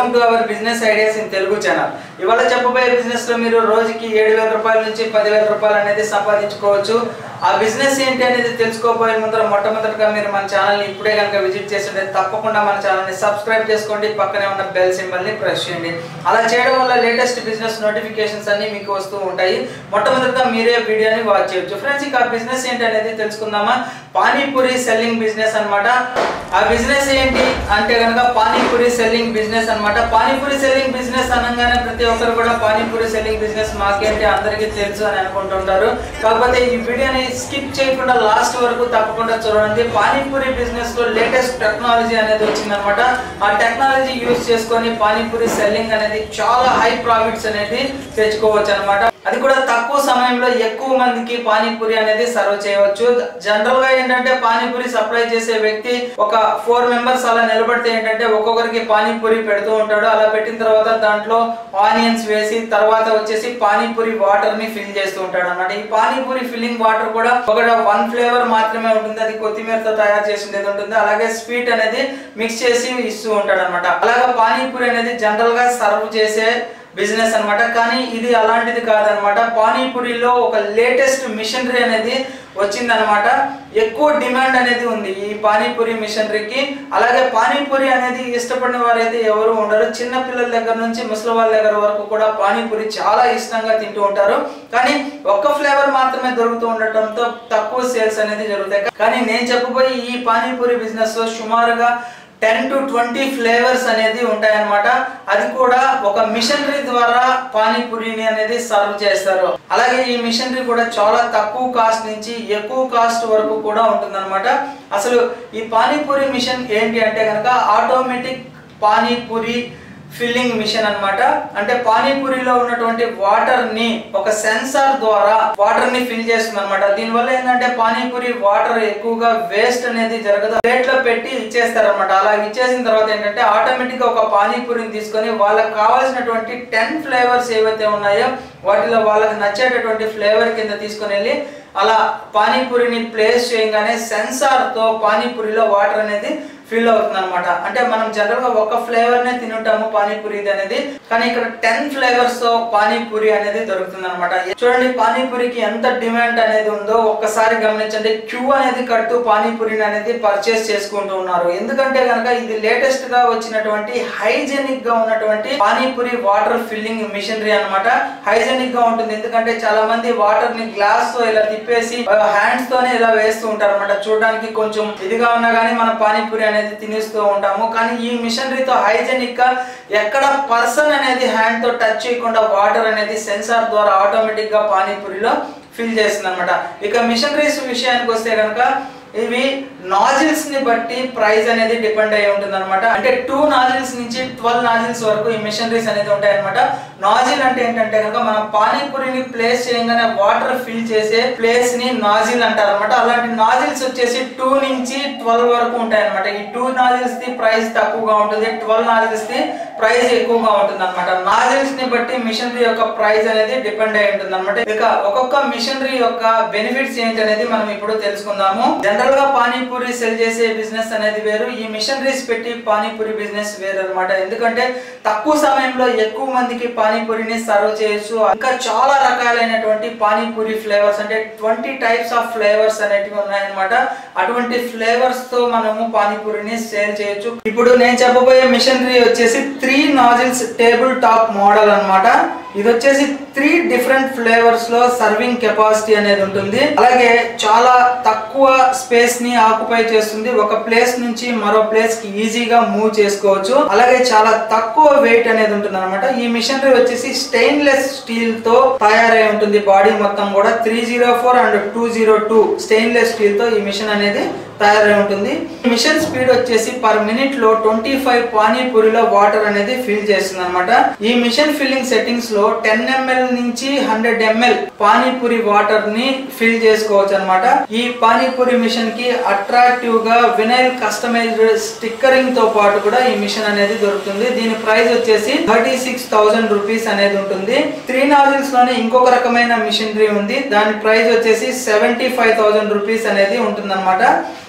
welcome to our business ideas in Telugu channel ఇవాళ చెప్పబోయే business లో మీరు రోజుకి ఏడు వేల రూపాయల నుంచి పదివేల రూపాయలు అనేది సంపాదించుకోవచ్చు ఆ బిజినెస్ ఏంటి అనేది తెలుసుకోబోయే ముందర మొట్టమొదటిగా మీరు మన ఛానల్ ని ఇప్పుడే కనుక విజిట్ చేస్తుంటే తప్పకుండా మన ఛానల్ ని సబ్స్క్రైబ్ చేసుకోండి పక్కనే ఉన్న బెల్ సింబల్ ని ప్రెస్ చేయండి అలా చేయడం వల్ల లేటెస్ట్ బిజినెస్ నోటిఫికేషన్స్ అన్ని మీకు వస్తూ ఉంటాయి మొట్టమొదటిగా మీరే వీడియోని వాచ్ చేయొచ్చు ఫ్రెండ్స్ ఇక ఆ బిజినెస్ ఏంటి అనేది తెలుసుకుందామా పానీపూరి సెల్లింగ్ బిజినెస్ అన్నమాట ఆ బిజినెస్ ఏంటి అంటే కనుక పానీపూరి సెల్లింగ్ బిజినెస్ అన్నమాట పానీపూరి సెల్లింగ్ బిజినెస్ అనగానే ప్రతి ఒక్కరు కూడా పానీపూరి సెల్లింగ్ బిజినెస్ మాకేంటి అందరికీ తెలుసు అని అనుకుంటుంటారు కాకపోతే ఈ వీడియోని స్కిప్ చేయకుండా లాస్ట్ వరకు తప్పకుండా చూడండి పానీపూరి బిజినెస్ లో లేటెస్ట్ టెక్నాలజీ అనేది వచ్చిందనమాట ఆ టెక్నాలజీ యూస్ చేసుకొని పానీపూరి సెల్లింగ్ అనేది చాలా హై ప్రాఫిట్స్ అనేది తెచ్చుకోవచ్చు అనమాట అది కూడా తక్కువ సమయంలో ఎక్కువ మందికి పానీపూరి అనేది సర్వ్ చేయవచ్చు జనరల్ గా ఏంటంటే పానీపూరి సప్లై చేసే వ్యక్తి ఒక ఫోర్ మెంబర్స్ అలా నిలబడితే ఏంటంటే ఒక్కొక్కరికి పానీపూరి పెడుతూ ఉంటాడు అలా పెట్టిన తర్వాత దాంట్లో ఆనియన్స్ వేసి తర్వాత వచ్చేసి పానీపూరి వాటర్ ని ఫిల్ చేస్తూ ఉంటాడు అనమాట ఈ పానీపూరి ఫిల్లింగ్ వాటర్ కూడా ఒక వన్ ఫ్లేవర్ మాత్రమే ఉంటుంది అది కొత్తిమీరతో తయారు చేసింది ఉంటుంది అలాగే స్వీట్ అనేది మిక్స్ చేసి ఇస్తూ ఉంటాడు అనమాట అలాగే పానీపూరి అనేది జనరల్ గా సర్వ్ చేసే బిజినెస్ అన్నమాట కానీ ఇది అలాంటిది కాదనమాట పానీపూరిలో ఒక లేటెస్ట్ మిషనరీ అనేది వచ్చిందనమాట ఎక్కువ డిమాండ్ అనేది ఉంది ఈ పానీపూరి మిషనరీకి అలాగే పానీపూరి అనేది ఇష్టపడిన వారైతే ఎవరు ఉండరు చిన్న పిల్లల దగ్గర నుంచి ముసలి వాళ్ళ దగ్గర వరకు కూడా పానీపూరి చాలా ఇష్టంగా తింటూ ఉంటారు కానీ ఒక్క ఫ్లేవర్ మాత్రమే దొరుకుతూ ఉండటంతో తక్కువ సేల్స్ అనేది జరుగుతాయి కానీ నేను చెప్పబోయే ఈ పానీపూరి బిజినెస్ లో సుమారుగా టెన్ టు ట్వంటీ ఫ్లేవర్స్ అనేది ఉంటాయన్నమాట అది కూడా ఒక మిషనరీ ద్వారా పానీపూరిని అనేది సర్వ్ చేస్తారు అలాగే ఈ మిషనరీ కూడా చాలా తక్కువ కాస్ట్ నుంచి ఎక్కువ కాస్ట్ వరకు కూడా ఉంటుందన్నమాట అసలు ఈ పానీపూరి మిషన్ ఏంటి అంటే కనుక ఆటోమేటిక్ పానీపూరి ఫిల్లింగ్ మిషన్ అన్నమాట అంటే పానీపూరిలో ఉన్నటువంటి వాటర్ ని ఒక సెన్సార్ ద్వారా వాటర్ ని ఫిల్ చేస్తుంది అనమాట దీనివల్ల ఏంటంటే పానీపూరి వాటర్ ఎక్కువగా వేస్ట్ అనేది జరగదు ప్లేట్ లో పెట్టి ఇచ్చేస్తారనమాట అలా ఇచ్చేసిన తర్వాత ఏంటంటే ఆటోమేటిక్ గా ఒక పానీపూరిని తీసుకొని వాళ్ళకి కావాల్సినటువంటి టెన్ ఫ్లేవర్స్ ఏవైతే ఉన్నాయో వాటిలో వాళ్ళకి నచ్చేటటువంటి ఫ్లేవర్ కింద తీసుకొని వెళ్ళి అలా పానీపూరిని ప్లేస్ చేయగానే సెన్సార్ తో పానీపూరిలో వాటర్ అనేది ఫిల్ అవుతుంది అనమాట అంటే మనం జనరల్ గా ఒక ఫ్లేవర్ నే తినుంటాము పానీపూరి ఇది అనేది కానీ ఇక్కడ టెన్ ఫ్లేవర్స్ తో పానీపూరి అనేది దొరుకుతుంది అనమాట చూడండి పానీపూరికి ఎంత డిమాండ్ అనేది ఉందో ఒక్కసారి గమనించండి క్యూ అనేది కడుతూ పానీపూరిని అనేది పర్చేస్ చేసుకుంటూ ఉన్నారు ఎందుకంటే కనుక ఇది లేటెస్ట్ గా వచ్చినటువంటి హైజెనిక్ గా ఉన్నటువంటి పానీపూరి వాటర్ ఫిల్లింగ్ మిషనరీ అన్నమాట హైజెనిక్ గా ఉంటుంది ఎందుకంటే చాలా మంది వాటర్ ని గ్లాస్ తో ఇలా తిప్పేసి హ్యాండ్స్ తోనే ఇలా వేస్తూ ఉంటారు అనమాట చూడడానికి కొంచెం ఇదిగా ఉన్నా కానీ మన పానీపూరి అనేది తినేస్తూ ఉంటాము కానీ ఈ మిషనరీతో హైజెనిక్ గా ఎక్కడ పర్సన్ అనేది హ్యాండ్ తో టచ్ చేయకుండా వాటర్ అనేది సెన్సార్ ద్వారా ఆటోమేటిక్ గా పానీపూరిలో ఫిల్ చేస్తుంది అనమాట ఇక మిషనరీస్ విషయానికి వస్తే కనుక ఇవి నాజిల్స్ ని బట్టి ప్రైస్ అనేది డిపెండ్ అయి ఉంటుంది అనమాట అంటే టూ నాజిల్స్ నుంచి ట్వెల్వ్ నాజిల్స్ వరకు ఈ మిషనరీస్ అనేది ఉంటాయి అనమాట నాజిల్ అంటే ఏంటంటే కనుక మనం పానీపూరిని ప్లేస్ చేయగానే వాటర్ ఫిల్ చేసే ప్లేస్ ని నాజిల్ అంటారు అనమాట అలాంటి నాజిల్స్ వచ్చేసి టూ నుంచి ట్వెల్వ్ వరకు ఉంటాయి అనమాట ఈ టూ నాజిల్స్ ది ప్రైస్ తక్కువగా ఉంటుంది ట్వెల్వ్ నాజిల్స్ ది ప్రైస్ ఎక్కువగా ఉంటుంది అనమాట నాజిల్స్ ని బట్టి మిషనరీ యొక్క ప్రైస్ అనేది డిపెండ్ అయి ఉంటుంది అనమాట ఇక ఒక్కొక్క మిషనరీ యొక్క బెనిఫిట్స్ ఏంటి అనేది మనం ఇప్పుడు తెలుసుకుందాము జనరల్ గా పానీపూరి సెల్ చేసే బిజినెస్ అనేది వేరు ఈ మిషనరీస్ పెట్టి పానీపూరి బిజినెస్ వేరు అనమాట ఎందుకంటే తక్కువ సమయంలో ఎక్కువ మందికి పానీపూరిని సర్వ్ చేయొచ్చు ఇంకా చాలా రకాలైనటువంటి పానీపూరి ఫ్లేవర్స్ అంటే ట్వంటీ టైప్స్ ఆఫ్ ఫ్లేవర్స్ అనేటివి ఉన్నాయన్నమాట అటువంటి ఫ్లేవర్స్ తో మనము పానీపూరిని సేల్ చేయొచ్చు ఇప్పుడు నేను చెప్పబోయే మిషనరీ వచ్చేసి three nozzles table top model అన్నమాట ఇది వచ్చేసి త్రీ డిఫరెంట్ ఫ్లేవర్స్ లో సర్వింగ్ కెపాసిటీ అనేది ఉంటుంది అలాగే చాలా తక్కువ స్పేస్ ని ఆక్యుపై చేస్తుంది ఒక ప్లేస్ నుంచి మరో ప్లేస్ కి ఈజీగా మూవ్ చేసుకోవచ్చు అలాగే చాలా తక్కువ వెయిట్ అనేది ఉంటుంది అనమాట ఈ మిషనరీ వచ్చేసి స్టెయిన్లెస్ స్టీల్ తో తయారై ఉంటుంది బాడీ మొత్తం కూడా three zero four and two zero two stainless steel తో ఈ మిషన్ అనేది తయారై ఉంటుంది మిషన్ స్పీడ్ వచ్చేసి పర్ మినిట్ లో ట్వంటీ ఫైవ్ పానీపూరిలో వాటర్ అనేది ఫిల్ చేస్తుంది అనమాట ఈ మిషన్ ఫిల్లింగ్ సెట్టింగ్స్ లో టెన్ ఎంఎల్ నుంచి హండ్రెడ్ ఎంఎల్ పానీపూరి వాటర్ ని ఫిల్ చేసుకోవచ్చు అనమాట ఈ పానీపూరి మిషన్ కి అట్రాక్టివ్ గా వినైల్ కస్టమైజ్డ్ స్టిక్కరింగ్ తో పాటు కూడా ఈ మిషన్ అనేది దొరుకుతుంది దీని ప్రైస్ వచ్చేసి థర్టీ సిక్స్ థౌసండ్ రూపీస్ అనేది ఉంటుంది త్రీ నాజిల్స్ లోనే ఇంకొక రకమైన మిషనరీ ఉంది దాని ప్రైస్ వచ్చేసి సెవెంటీ ఫైవ్ థౌసండ్ రూపీస్ అనేది ఉంటుంది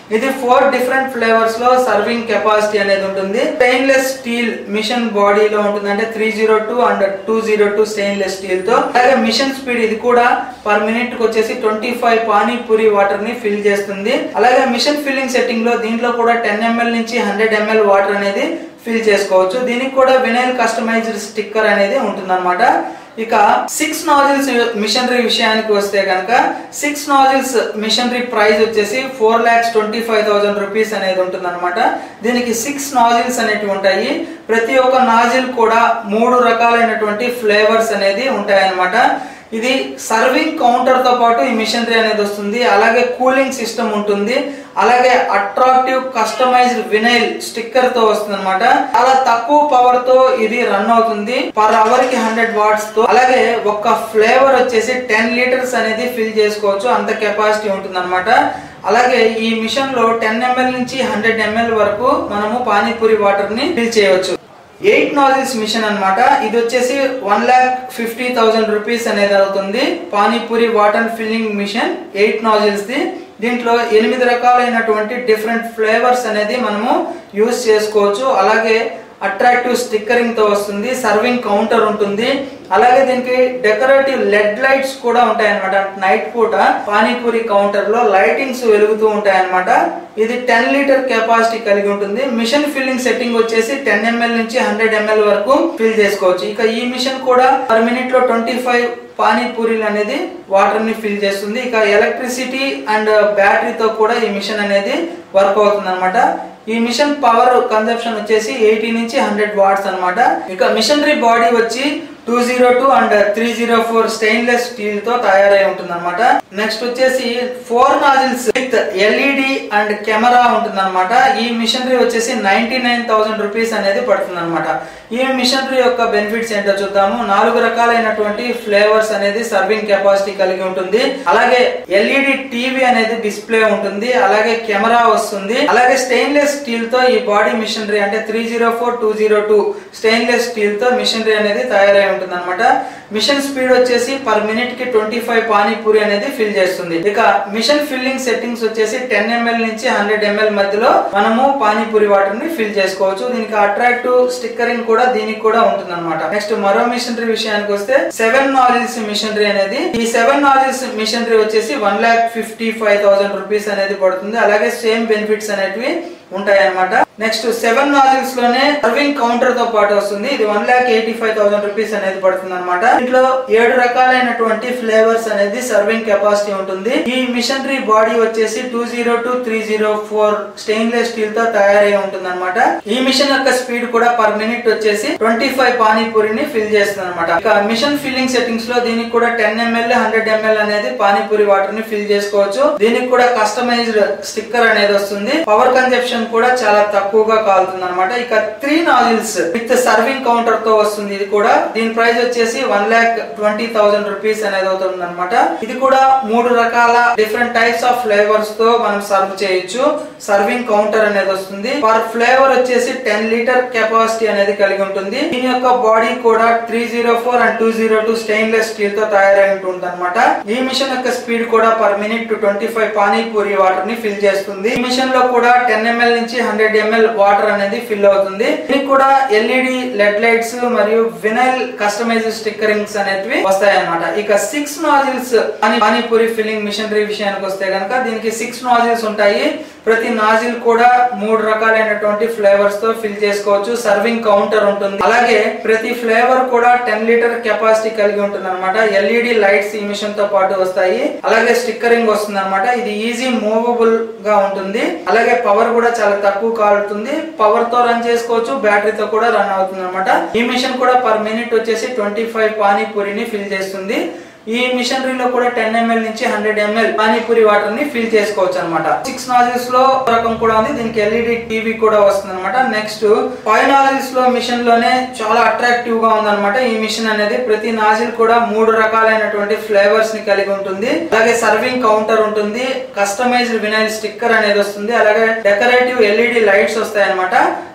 ఇది ఫోర్ డిఫరెంట్ ఫ్లేవర్స్ లో సర్వింగ్ కెపాసిటీ అనేది ఉంటుంది స్టెయిన్లెస్ స్టీల్ మిషన్ బాడీలో ఉంటుంది అంటే three zero two and two zero two stainless steel తో అలాగే మిషన్ స్పీడ్ ఇది కూడా పర్ మినిట్ కి వచ్చేసి ట్వంటీ ఫైవ్ పానీపూరి వాటర్ ని ఫిల్ చేస్తుంది అలాగే మిషన్ ఫిల్లింగ్ సెట్టింగ్ లో దీంట్లో కూడా టెన్ ఎంఎల్ నుంచి హండ్రెడ్ ఎంఎల్ వాటర్ అనేది ఫిల్ చేసుకోవచ్చు దీనికి కూడా వినైల్ కస్టమైజ్డ్ స్టిక్కర్ అనేది ఉంటుందన్నమాట ఇక సిక్స్ నాజిల్స్ మిషనరీ విషయానికి వస్తే కనుక సిక్స్ నాజిల్స్ మిషనరీ ప్రైస్ వచ్చేసి four lakhs twenty five thousand rupees అనేది ఉంటుంది దీనికి సిక్స్ నాజిల్స్ అనేటివి ఉంటాయి ప్రతి ఒక్క నాజిల్ కూడా మూడు రకాలైనటువంటి ఫ్లేవర్స్ అనేది ఉంటాయన్నమాట ఇది సర్వింగ్ కౌంటర్ తో పాటు ఈ మిషనరీ అనేది వస్తుంది అలాగే కూలింగ్ సిస్టమ్ ఉంటుంది అలాగే అట్రాక్టివ్ కస్టమైజ్డ్ వినైల్ స్టిక్కర్ తో వస్తుంది అనమాట చాలా తక్కువ పవర్ తో ఇది రన్ అవుతుంది పర్ అవర్ కి హండ్రెడ్ వాట్స్ తో అలాగే ఒక ఫ్లేవర్ వచ్చేసి టెన్ లీటర్స్ అనేది ఫిల్ చేసుకోవచ్చు అంత కెపాసిటీ ఉంటుంది అలాగే ఈ మిషన్ లో టెన్ ఎంఎల్ నుంచి హండ్రెడ్ ఎంఎల్ వరకు మనము పానీపూరి వాటర్ ని ఫిల్ చేయవచ్చు ఎయిట్ నాజిల్స్ మిషన్ అన్నమాట ఇది వచ్చేసి one lakh fifty thousand rupees అనేది అవుతుంది pani puri water filling machine eight nozzles ది దీంట్లో ఎనిమిది రకాలైనటువంటి డిఫరెంట్ ఫ్లేవర్స్ అనేది మనము యూస్ చేసుకోవచ్చు అలాగే అట్రాక్టివ్ స్టిక్కరింగ్ తో వస్తుంది సర్వింగ్ కౌంటర్ ఉంటుంది అలాగే దీనికి డెకరేటివ్ లెడ్ లైట్స్ కూడా ఉంటాయి అనమాట నైట్ పూట పానీపూరి కౌంటర్ లో లైటింగ్స్ వెలుగుతూ ఉంటాయి అనమాట ఇది టెన్ లీటర్ కెపాసిటీ కలిగి ఉంటుంది మిషన్ ఫిల్లింగ్ సెట్టింగ్ వచ్చేసి టెన్ ఎంఎల్ నుంచి హండ్రెడ్ ఎంఎల్ వరకు ఫిల్ చేసుకోవచ్చు ఇక ఈ మిషన్ కూడా పర్ మినిట్ లో ట్వంటీ ఫైవ్ పానీపూరీలు అనేది వాటర్ ని ఫిల్ చేస్తుంది ఇక ఎలక్ట్రిసిటీ అండ్ బ్యాటరీతో కూడా ఈ మిషన్ అనేది వర్క్ అవుతుంది అనమాట ఈ మిషన్ పవర్ కన్సంప్షన్ వచ్చేసి ఎయిటీ నుంచి హండ్రెడ్ వాట్స్ అన్నమాట ఇక మిషనరీ బాడీ వచ్చి two zero two and three zero four stainless steel తో తయారై ఉంటుంది అనమాట నెక్స్ట్ వచ్చేసి four nozzles with LED and camera ఉంటుంది అనమాట ఈ మిషనరీ వచ్చేసి నైన్టీ నైన్ థౌసండ్ రూపీస్ అనేది పడుతుంది అనమాట ఈ మిషనరీ యొక్క బెనిఫిట్స్ ఏంటో చూద్దాము నాలుగు రకాలైనటువంటి ఫ్లేవర్స్ అనేది సర్వింగ్ కెపాసిటీ కలిగి ఉంటుంది అలాగే ఎల్ఈడి టీవీ అనేది డిస్ప్లే ఉంటుంది అలాగే కెమెరా వస్తుంది అలాగే స్టెయిన్లెస్ స్టీల్ తో ఈ బాడీ మిషనరీ అంటే three zero four two zero two stainless steel తో మిషనరీ అనేది తయారై ఉంటుంది అనమాట మిషన్ స్పీడ్ వచ్చేసి పర్ మినిట్ కి ట్వంటీ ఫైవ్ పానీపూరి అనేది ఫిల్ చేస్తుంది ఇక మిషన్ ఫిల్లింగ్ సెట్టింగ్స్ వచ్చేసి టెన్ ఎంఎల్ నుంచి హండ్రెడ్ ఎంఎల్ మధ్యలో మనము పానీపూరి వాటర్ ని ఫిల్ చేసుకోవచ్చు దీనికి అట్రాక్టివ్ స్టిక్కరింగ్ కూడా దీనికి కూడా ఉంటుంది అనమాట నెక్స్ట్ మరో మిషనరీ విషయానికి వస్తే సెవెన్ నాజిల్స్ మిషనరీ అనేది ఈ సెవెన్ నాజిల్స్ మిషనరీ వచ్చేసి one lakh fifty five thousand rupees అనేది పడుతుంది అలాగే సేమ్ బెనిఫిట్స్ అనేటివి ఉంటాయి అనమాట నెక్స్ట్ సెవెన్ నాజిల్స్ లోనే సర్వింగ్ కౌంటర్ తో పాటు వస్తుంది ఇది one lakh eighty five thousand rupees అనేది పడుతుంది అనమాట దీంట్లో ఏడు రకాలైనటువంటి ఫ్లేవర్స్ అనేది సర్వింగ్ కెపాసిటీ ఉంటుంది ఈ మిషనరీ బాడీ వచ్చేసి two zero two three zero four stainless steel తో తయారై ఉంటుంది అనమాట ఈ మిషన్ యొక్క స్పీడ్ కూడా పర్ మినిట్ వచ్చేసి ట్వంటీ ఫైవ్ పానీపూరిని ఫిల్ చేస్తుంది అనమాట ఇక మిషన్ ఫిల్లింగ్ సెట్టింగ్స్ లో దీనికి కూడా టెన్ ఎంఎల్ హండ్రెడ్ ఎంఎల్ అనేది పానీపూరి వాటర్ ని ఫిల్ చేసుకోవచ్చు దీనికి కూడా కస్టమైజ్డ్ స్టిక్కర్ అనేది వస్తుంది పవర్ కన్జప్షన్ కూడా చాలా తక్కువగా కాలుతుంది అనమాట ఇక three nozzles with serving counter తో వస్తుంది ఇది కూడా దీని ప్రైస్ వచ్చేసి one lakh twenty thousand rupees అనేది అవుతుంది అనమాట ఇది కూడా మూడు రకాల డిఫరెంట్ టైప్స్ ఆఫ్ ఫ్లేవర్స్ తో మనం సర్వ్ చేయొచ్చు సర్వింగ్ కౌంటర్ అనేది వస్తుంది పర్ ఫ్లేవర్ వచ్చేసి టెన్ లీటర్ కెపాసిటీ అనేది కలిగి ఉంటుంది దీని యొక్క బాడీ కూడా three zero four and two zero two stainless steel తో తయారై ఉంటుంది అనమాట ఈ మిషన్ యొక్క స్పీడ్ కూడా per minute to twenty five pani puri water ని ఫిల్ చేస్తుంది ఈ మిషన్ లో కూడా టెన్ ఎంఎల్ నుంచి హండ్రెడ్ ఎంఎల్ వాటర్ అనేది ఫిల్ అవుతుంది దీనికి కూడా ఎల్ఈడి లెడ్ లైట్స్ మరియు వినైల్ కస్టమైజ్ స్టిక్కరింగ్స్ అనేటివి వస్తాయి అనమాట ఇక సిక్స్ నాజిల్స్ అని పానీపూరి ఫిల్లింగ్ మిషనరీ విషయానికి వస్తే కనుక దీనికి సిక్స్ నాజిల్స్ ఉంటాయి ప్రతి నాజిల్ కూడా మూడు రకాలైనటువంటి ఫ్లేవర్స్ తో ఫిల్ చేసుకోవచ్చు సర్వింగ్ కౌంటర్ ఉంటుంది అలాగే ప్రతి ఫ్లేవర్ కూడా టెన్ లీటర్ కెపాసిటీ కలిగి ఉంటుంది అనమాట ఎల్ఈడి లైట్స్ ఈ మిషన్ తో పాటు వస్తాయి అలాగే స్టిక్కరింగ్ వస్తుంది అనమాట ఇది ఈజీ మూవబుల్ గా ఉంటుంది అలాగే పవర్ కూడా చాలా తక్కువ కాలుతుంది పవర్ తో రన్ చేసుకోవచ్చు బ్యాటరీతో కూడా రన్ అవుతుంది అనమాట ఈ మిషన్ కూడా పర్ మినిట్ వచ్చేసి ట్వంటీ ఫైవ్ పానీపూరిని ఫిల్ చేస్తుంది ఈ మిషనరీలో కూడా టెన్ ఎంఎల్ నుంచి హండ్రెడ్ ఎంఎల్ పానీపూరి వాటర్ ని ఫిల్ చేసుకోవచ్చు అనమాట సిక్స్ నాజిల్స్ లో ఒక రకం కూడా ఉంది దీనికి ఎల్ఈడి టీవీ కూడా వస్తుంది అనమాట నెక్స్ట్ ఫైవ్ నాజిల్స్ లో మిషన్ లోనే చాలా అట్రాక్టివ్ గా ఉందన్నమాట ఈ మిషన్ అనేది ప్రతి నాజిల్ కూడా మూడు రకాలైనటువంటి ఫ్లేవర్స్ ని కలిగి ఉంటుంది అలాగే సర్వింగ్ కౌంటర్ ఉంటుంది కస్టమైజ్డ్ వినైల్ స్టిక్కర్ అనేది వస్తుంది అలాగే డెకరేటివ్ ఎల్ఈడి లైట్స్ వస్తాయి అనమాట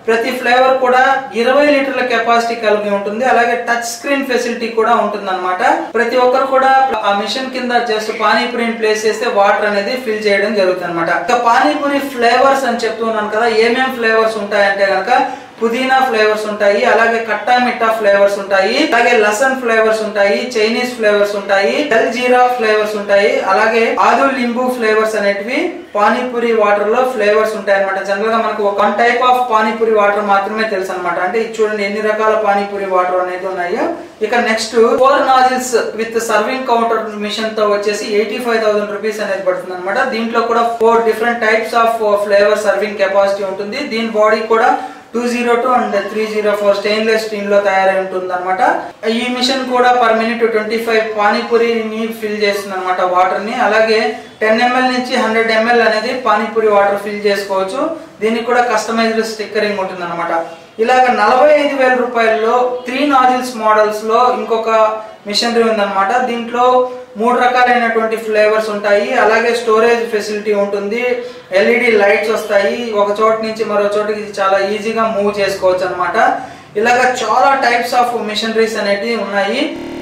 ప్రతి ఫ్లేవర్ కూడా ఇరవై లీటర్ల కెపాసిటీ కలిగి ఉంటుంది అలాగే టచ్ స్క్రీన్ ఫెసిలిటీ కూడా ఉంటుంది అనమాట ప్రతి ఒక్కరు కూడా ఆ మిషన్ కింద జస్ట్ పానీపూరిని ప్లేస్ చేస్తే వాటర్ అనేది ఫిల్ చేయడం జరుగుతుంది అనమాట ఇక పానీపూరి ఫ్లేవర్స్ అని చెప్తున్నాను కదా ఏమేం ఫ్లేవర్స్ ఉంటాయంటే కనుక పుదీనా ఫ్లేవర్స్ ఉంటాయి అలాగే కట్టా మిట్టా ఫ్లేవర్స్ ఉంటాయి అలాగే లసన్ ఫ్లేవర్స్ ఉంటాయి చైనీస్ ఫ్లేవర్స్ ఉంటాయి జల్ జీరా ఫ్లేవర్స్ ఉంటాయి అలాగే ఆదు లింబు ఫ్లేవర్స్ అనేటివి పానీపూరి వాటర్ లో ఫ్లేవర్స్ ఉంటాయి అనమాట జనరల్ గా మనకు one type of pani puri water మాత్రమే తెలుసు అనమాట అంటే ఇది చూడండి ఎన్ని రకాల పానీపూరి వాటర్ అనేది ఉన్నాయో ఇక next four nozzles with serving counter machine తో వచ్చేసి ఎయిటీ ఫైవ్ థౌసండ్ రూపీస్ అనేది పడుతుంది అనమాట దీంట్లో కూడా four different types of flavour serving capacity ఉంటుంది దీని బాడీ కూడా two zero two and three zero four stainless steel లో తయారై ఉంటుంది అనమాట ఈ మిషన్ కూడా పర్ మినిట్ ట్వంటీ ఫైవ్ పానీపూరిని ఫిల్ చేస్తుంది అనమాట వాటర్ ని అలాగే టెన్ ఎంఎల్ నుంచి హండ్రెడ్ ఎంఎల్ అనేది పానీపూరి వాటర్ ఫిల్ చేసుకోవచ్చు దీనికి కూడా కస్టమైజ్డ్ స్టిక్కరింగ్ ఉంటుంది అనమాట ఇలాగ నలభై ఐదు వేల రూపాయల్లో త్రీ నాజిల్స్ మోడల్స్ లో ఇంకొక మిషనరీ ఉందన్నమాట దీంట్లో మూడు రకాలైనటువంటి ఫ్లేవర్స్ ఉంటాయి అలాగే స్టోరేజ్ ఫెసిలిటీ ఉంటుంది ఎల్ఈడి లైట్స్ వస్తాయి ఒక చోట నుంచి మరో చోటుకి ఇది చాలా ఈజీగా మూవ్ చేసుకోవచ్చు అనమాట ఇలాగ చాలా టైప్స్ ఆఫ్ మిషనరీస్ అనేటివి ఉన్నాయి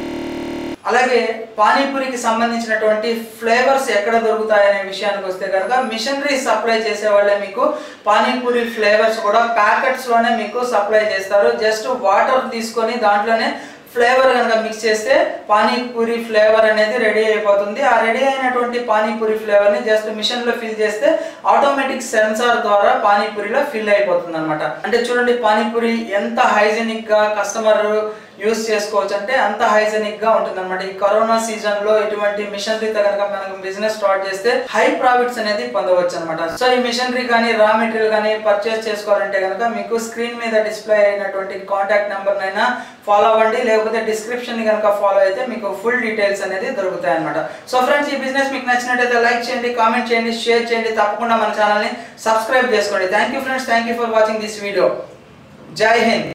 అలాగే పానీపూరికి సంబంధించినటువంటి ఫ్లేవర్స్ ఎక్కడ దొరుకుతాయనే విషయానికి వస్తే కనుక మిషనరీ సప్లై చేసే వాళ్ళే మీకు పానీపూరి ఫ్లేవర్స్ కూడా ప్యాకెట్స్ లోనే మీకు సప్లై చేస్తారు జస్ట్ వాటర్ తీసుకొని దాంట్లోనే ఫ్లేవర్ కనుక మిక్స్ చేస్తే పానీపూరి ఫ్లేవర్ అనేది రెడీ అయిపోతుంది ఆ రెడీ అయినటువంటి పానీపూరి ఫ్లేవర్ ని జస్ట్ మిషన్ లో ఫిల్ చేస్తే ఆటోమేటిక్ సెన్సార్ ద్వారా పానీపూరిలో ఫిల్ అయిపోతుంది అనమాట అంటే చూడండి పానీపూరి ఎంత హైజెనిక్ గా కస్టమర్ యూస్ చేసుకోవచ్చు అంటే అంత హైజెనిక్ గా ఉంటుంది అనమాట ఈ కరోనా సీజన్ లో ఇటువంటి మిషనరీతో కనుక మనం బిజినెస్ స్టార్ట్ చేస్తే హై ప్రాఫిట్స్ అనేది పొందవచ్చు అనమాట సో ఈ మిషనరీ కానీ రా మెటీరియల్ కానీ పర్చేస్ చేసుకోవాలంటే కనుక మీకు స్క్రీన్ మీద డిస్ప్లే అయినటువంటి కాంటాక్ట్ నెంబర్ నైనా ఫాలో అవ్వండి లేకపోతే డిస్క్రిప్షన్ కనుక ఫాలో అయితే మీకు ఫుల్ డీటెయిల్స్ అనేది దొరుకుతాయి అనమాట సో ఫ్రెండ్స్ ఈ బిజినెస్ మీకు నచ్చినట్టయితే లైక్ చేయండి కామెంట్ చేయండి షేర్ చేయండి తప్పకుండా మన ఛానల్ని సబ్స్క్రైబ్ చేసుకోండి thank you friends thank you for watching this video జై హింద్